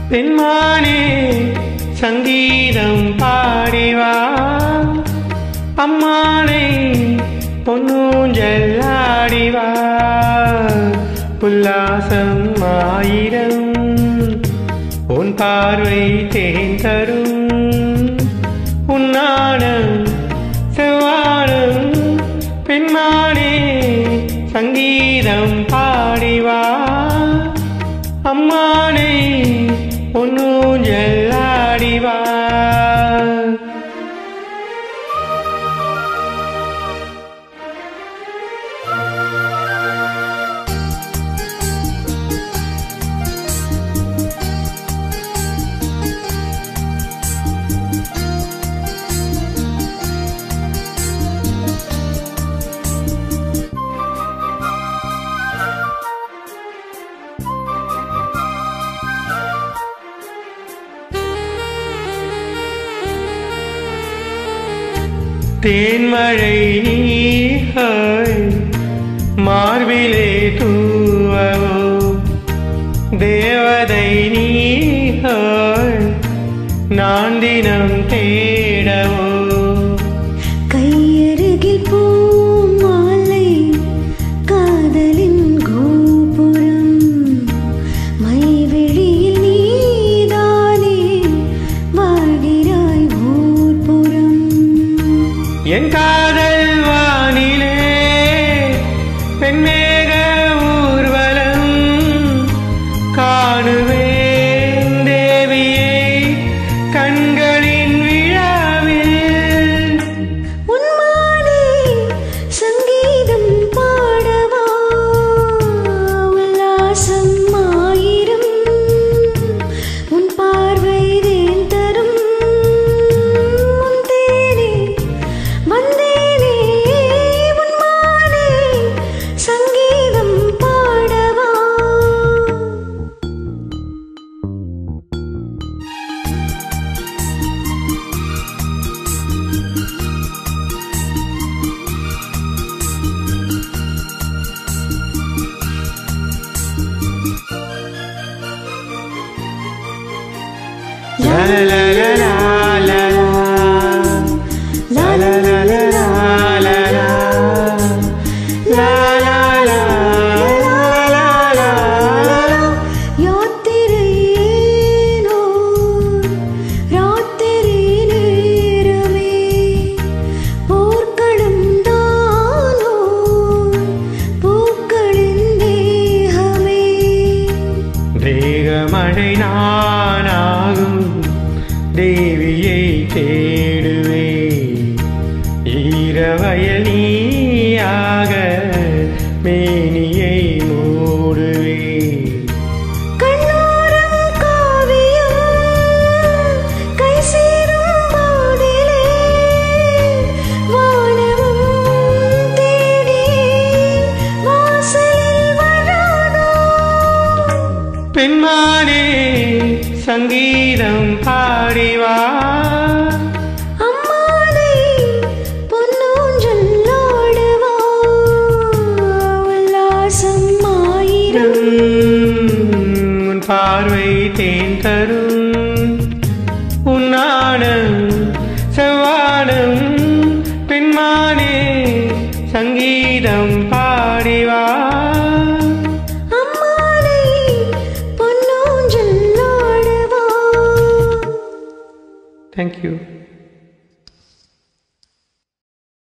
பெண்மானே சங்கீதம் பாடிவா அம்மானை பொன்னூஞ்சல் ஆடிவா உல்லாசம் ஆயிரம் உன் பார்வை தேன் தரும் உன்னானம் செவ்வானம் பெண்மானே சங்கீதம் பாடிவா அம்மானை பொன்னூஞ்சல் ஆடிவா தேன்மழை நீஹாய் மார்பிலே தூவவோ தேவதை நீஹாய் நான் தினம் தேடவோ கையருகில் பூமாலை காதலின் கோபுரம் மைவிழியில் நீதானே வாழ்கிறாய் ஊர்புறம் என் காதல் வானிலே பெண்மேக ஊர்வலம் காணுவேன் தேவியை கண்களின் விழாவில் உன்மானே சங்கீதம் பாடவா உல்லாசம் ஆயிரம் உன் பார்வை தேன் தரும் உன் தேனே வந்தேனே உன்மானே சங்கீதம் பாடவா La la la la la la la la la la la la la la la la la la la யாத்திரையேனோ ராத்திரி நேரமே போர்க்களம் தானோ பூக்களின் தேகமே தேகமழை நானாகும் தேவியை தேடுவே ஈரவயல் நீயாக மேனியை மூடுவே கண்ணோரம் காவியம் கை சேரும் போதிலே வானமும் தேடி வாசலில் வராதோ பெண்மானே சங்கீதம் பாடிவா அம்மானை பொன்னூஞ்சல் ஆடவா உல்லாசம் ஆயிரம் உன் பார்வை தேன் தரும்